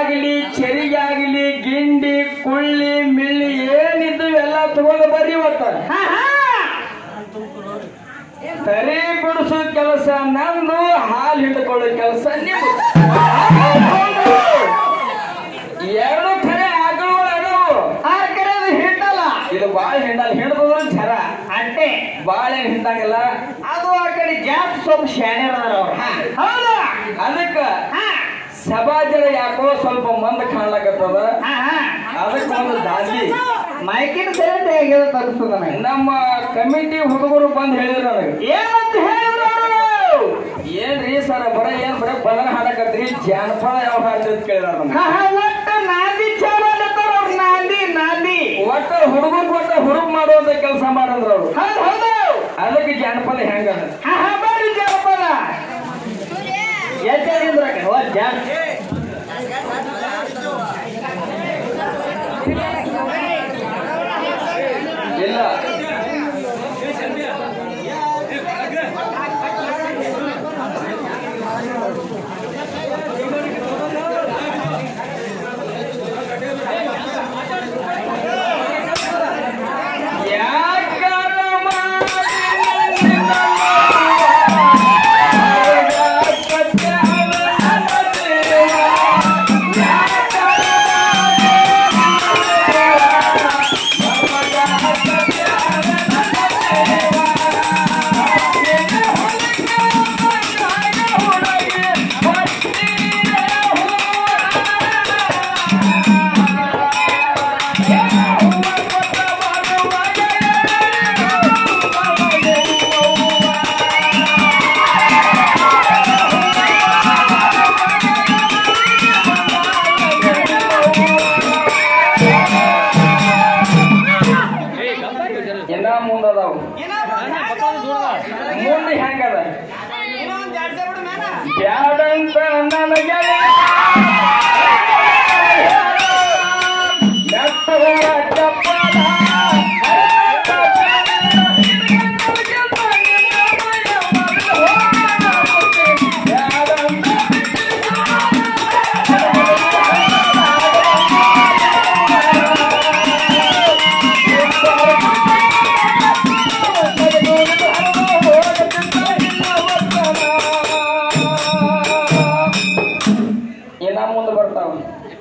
ಆಗಲಿ ಚೆರಿಗೆ ಆಗಲಿ ಗಿಂಡಿ ಕುಳ್ಳಿ ಮಿಳ್ಳಿ ಏನಿದ್ದು ಎಲ್ಲ ತಗೊಂಡು ಬರ್ರಿ ಇವತ್ತ ಹಾ ಹಾ ತರಿ ಬಿಡಿಸೋ ಕೆಲಸ ನಂದು ಹಾಲು ಹಿಡ್ಕೊಳ್ಳೋ ಕೆಲಸ ನಿಮ್ದು ಎರಡು ಕಡೆ ಆಕಳುಗಳು ಅದಾವು ಆ ಕಡೆ ಅದು ಹಿಟ್ಟಲ್ಲ ಇದು ಬಾಳ ಹಿಂಡಲ್ಲ ಹಿಡ್ದದ್ರ ಝರ ಅಟ್ಟೆ ಬಾಳೆಹಣ್ಣು ಹಿಂಡಂಗಿಲ್ಲ ಅದು ಆ ಕಡೆ ಜಾಸ್ತಿ ಸ್ವಲ್ಪ ಶಾಣೆ ಅದಾರ ಅವ್ರು ಹೌದಾ ಅದಕ್ಕ ಹಾ ಸಮಾಜದ ಯಾಕೋ ಸ್ವಲ್ಪ ಮಂದ ಕಾಣ್ಲಕತ್ತದ ಹಾ ಹಾ ಅದಕ್ಕೆ ಒಂದು ದಾದಿ ಮೈಕಿನ ಸೈಲೆಂಟ್ ಹೇಗಿದೆ ತರಿಸ್ತದ ನನಗೆ ನಮ್ಮ ಕಮಿಟಿ ಹುಡುಗರು ಬಂದು ಹೇಳಿದ್ರು ನನಗೆ ಏನಂತ ಹೇಳಿದ್ರು ಅವರು? ಏನ್ರಿ ಸರ್ ಬರ ಏನ್ ಬರ ಬದನ ಹಾಡಕತ್ರಿ ಜಾನಪದ ಯಾವ ಹಾಡ್ತಿ ಅಂತ ಕೇಳಿದಾರ ನಮ್ಗೆ ಹಾ ಹಾ ಒಟ್ಟು ನಾಂದಿ ಚಾಲು ಅಲ್ಲತ್ತಾರ ಅವ್ರು ನಾಂದಿ ನಾಂದಿ ಒಟ್ಟ ಹುಡುಗರು ಕೊಟ್ಟ ಹುಡುಗ್ ಮಾಡುವಂತ ಕೆಲಸ ಮಾಡಂದ್ರ ಅವ್ರು ಹೌದು ಹೌದು ಅದಕ್ಕೆ ಜಾನಪದ ಹೆಂಗ ಹಾ ಹಾ ಬರ್ರಿ ಜಾನಪದ ಎಚ್ಚರಿಂದ ಓ ಜಾನ್ ಇಲ್ಲ ಯಾಕರ ಮಾಡಿ ಇನ್ನ ಮುಂದದಾವು ಮುಂದೆ ಹೆಂಗದ ಬ್ಯಾಡಂತ ನನಗೆ ನೆಟ್ಟಗಳ ಚಪ್ಪಲ ಇನ್ನ ಮುಂದೆ ಬರ್ತಾವ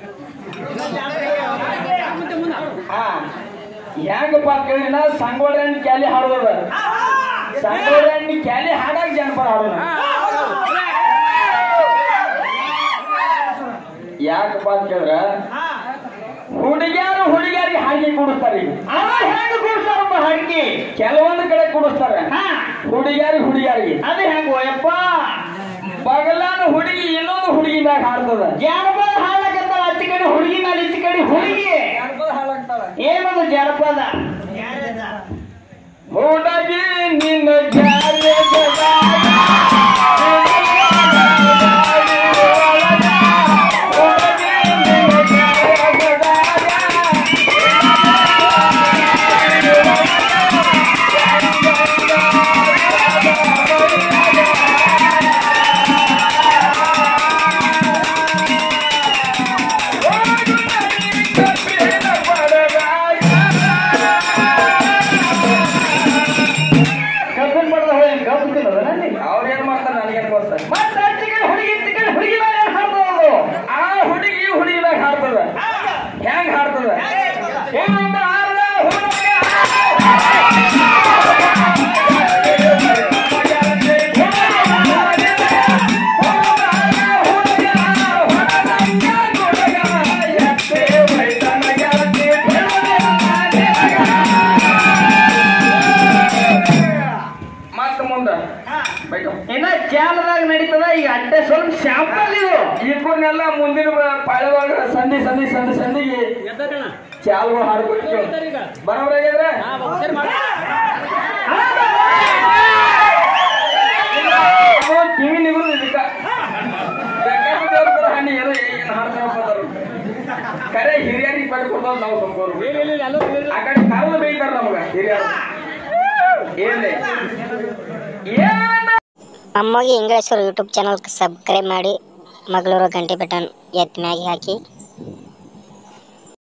ಹಾ ಹೆಂಗಪ್ಪ ಕೇಳಿನ ಸಂಗೋಳ ಕ್ಯಾಲಿ ಹಾಡೋದ ಸಂಗೋಳ ಕ್ಯಾಲಿ ಹಾಡಾಗ ಜನಪದ ಹಾಡೋಣ ಯಾಕಪ್ಪ ಅಂತ ಕೇಳಿದ್ರ ಹುಡುಗಿಯಾರು ಹುಡುಗಿಯರಿಗೆ ಹಾಡಿಗೆ ಕೂಡಿಸ್ತಾರ ಈಗ ಅವ ಹೆಂಗ್ ಕೂಡ್ತಾರಪ್ಪ ಹಂಗಿ ಕೆಲವೊಂದು ಕಡೆ ಕೂಡಿಸ್ತಾರ ಹಾ ಹುಡುಗಿಯಾರಿಗೆ ಹುಡುಗಿಯರಿಗೆ ಅದೇ ಹೆಂಗ್ ಓಯಪ್ಪ ಬಗಲಾನ ಹುಡುಗಿ ಇನ್ನೊಂದು ಹುಡುಗಿ ಮ್ಯಾಗ ಹಾಡ್ತದ ಜಾನಪದ ಹಾಡಕತ್ತಾರ ಅಚ್ಚ ಕಡೆ ಹುಡುಗಿ ಮೇಲೆ ಇಚ್ಚ ಕಡೆ ಹುಡುಗಿ ಏನದು ಜಾನಪದ ಹುಡುಗಿ ನಿನ್ನ ಜಾರೆ ಕಬ್ಬಿನ ಪಡೆದ ಹೋಗಿ ಕಬ್ಬು ತಿನ್ನೋದ ಅವ್ರ ಏನ್ ಮಾಡ್ತಾರ ನನಗೇನ್ ಗೊತ್ತ ಮತ್ತೆ ಅಚ್ಚ ಕಡೆ ಹುಡುಗಿ ಇಚ್ಚ ಕಡೆ ಹುಡುಗಿ ಮೇಲೆ ಹಾಡ್ಬೋದು ಆ ಹುಡುಗಿ ಹುಡುಗಿ ಮ್ಯಾಗ ಹಾಡ್ತದ ಹೆಂಗ್ ಹಾಡ್ತದ ಹುಡುಗಾರ ಹುಡುಗ ಮತ್ತ ಮುಂದ ಬೈಟು ಇನ್ನ ಚಾಲದಾಗ ನಡೀತದ ಈಗ ಅಟ್ಟೆ ಸ್ವಲ್ಪ ಶಾಂಪಲ್ ಇದು ಇಬ್ಬರನ್ನೆಲ್ಲ ಮುಂದಿನ ಪಾಳ್ಯದಾಗ ಸಂಧಿ ಸಂಧಿ ಸಂಧಿ ಸಂಧಿಗೆ ಚಾಲ್ಗಳು ಹಾಡ್ಕೊಟ್ಟು ಬರೋಬ್ರಾಗಿದ್ರೆ ಟಿವಿ ನಿಗುರು ಇದಕ್ಕ ಬೇಕಾದ ದೇವ್ರ ಕೂಡ ಹಣ್ಣಿ ಏನೋ ಏನು ಹಾಡ್ತಾರಪ್ಪ ಅಂತಾರು. ಕರೆ ಹಿರಿಯರಿಗೆ ಪಟ್ಟು ಕೊಡ್ತಾವ ನಾವು ಸಂಕೋರು ಆ ಕಡೆ ಕಾಲ ಬೇಯ್ತಾರ ನಮಗ ಹಿರಿಯರು ಏನ್ರಿ ಏನ ಅಮ್ಮಗೆ ಇಂಗ್ಲೇಶ್ವರ ಯೂಟ್ಯೂಬ್ ಚಾನಲ್ ಸಬ್ಸ್ಕ್ರೈಬ್ ಮಾಡಿ ಮಗಳೂರು ಗಂಟೆ ಬಟನ್ ಎತ್ ಮ್ಯಾಗೆ ಹಾಕಿ